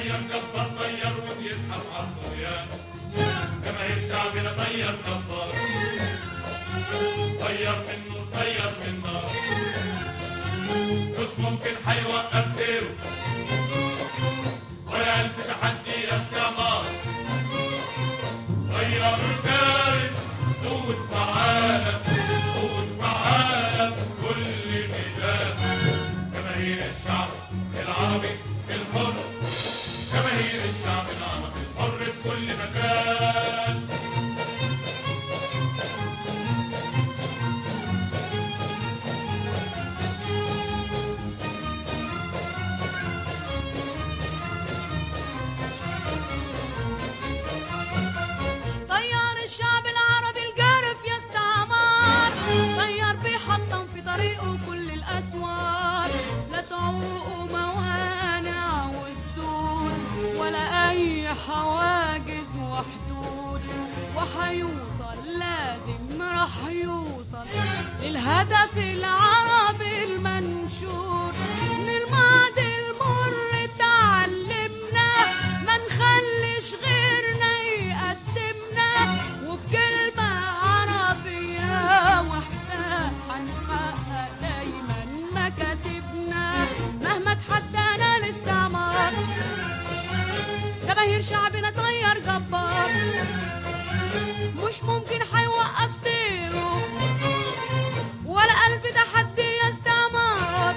طير جبار طير وبيزحف على الطغيان جماهير شعبنا طير جبار طير من نور طير من نار مش ممكن هيوقف سيره ولا ألف تحدي يا استعمار طير الجارف قوة فعالة قوة فعالة في كل ميدان جماهير الشعب العربي الحر جماهير الشعب العربي الحر في كل مكان طيار الشعب العربي الجارف يا استعمار طير بيحطم في طريقه كل الأسوار لا تعوق موانع وسدود ولا أي حواجز وحدود وحيوصل لازم راح يوصل للهدف العربي المنشور من الماضي المر تعلمنا ما نخليش غيرنا يقسمنا وبكلمة عربية واحدة هنحقق دايما مكاسبنا مهما تحدانا الاستعمار جماهير شعبنا طير جبار مش ممكن هيوقف سيره ولا ألف تحدي يا استعمار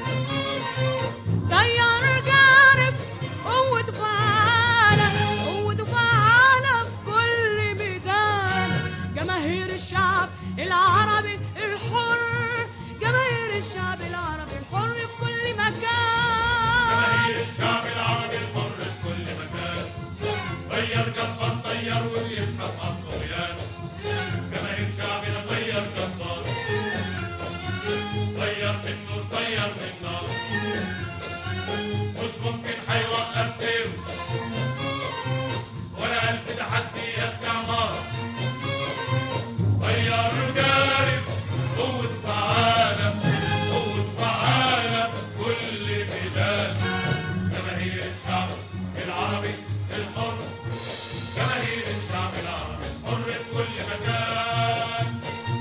طيار جارف قوة فعالة قوة فعالة في كل ميدان جماهير الشعب العربي الحر جماهير الشعب العربي الحر في كل مكان جماهير الشعب العربي الحر في كل مكان طير جبار طير وبيزحف على الطغيان جماهير شعبنا طير جبار طير من نور طير من نار مش ممكن هيوقف سيره ولا ألف تحدي يا استعمار طير جارف قوة فعالة قوة فعالة في كل ميدان جماهير الشعب العربي الحر جماهير الشعب العربي الحر في كل مكان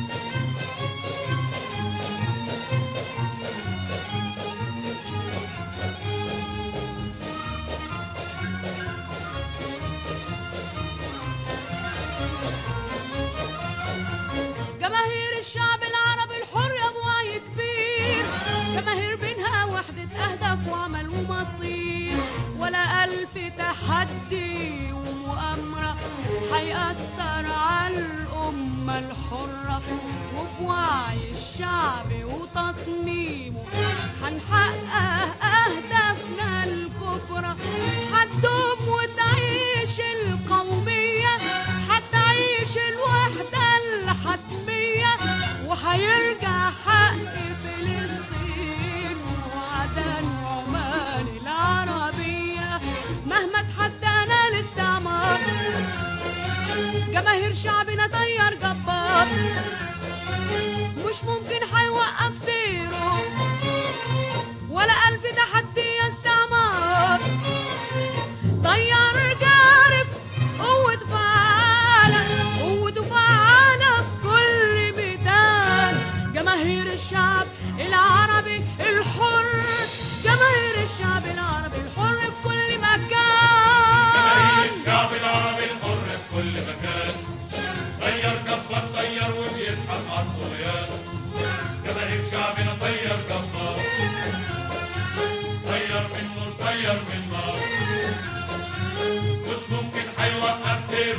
جماهير الشعب العربي الحر يا ابو وعي كبير جماهير بينها وحدة أهداف وعمل ومصير ولا ألف تحدي ومؤامرة هيأثر على الأمة الحرة وبوعي الشعب وتصميمه هنحقق أهدافنا الكبرى هتدوم وتعيش القومية هتعيش الوحدة الحتمية وهيرجع حق فلسطين وعدن وعمان العربية مهما تحدانا الاستعمار جماهير شعبنا طير جبار مش ممكن هيوقف سيره ولا ألف تحدي يا استعمار طيار جارف قوة فعالة قوة فعالة في كل ميدان جماهير الشعب العربي الحر جماهير الشعب العربي الحر في كل مكان جماهير الشعب العربي الحر في كل مكان طير جبار طير وبيزحف على الطغيان جماهير شعبنا طير جبار طير من نور طير من نار مش ممكن هيوقف سيره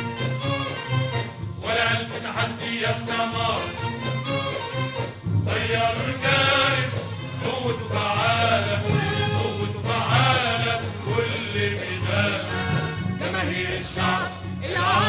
ولا ألف تحدي يا استعمار طير جارف قوة فعالة قوة فعالة في كل ميدان جماهير الشعب العربي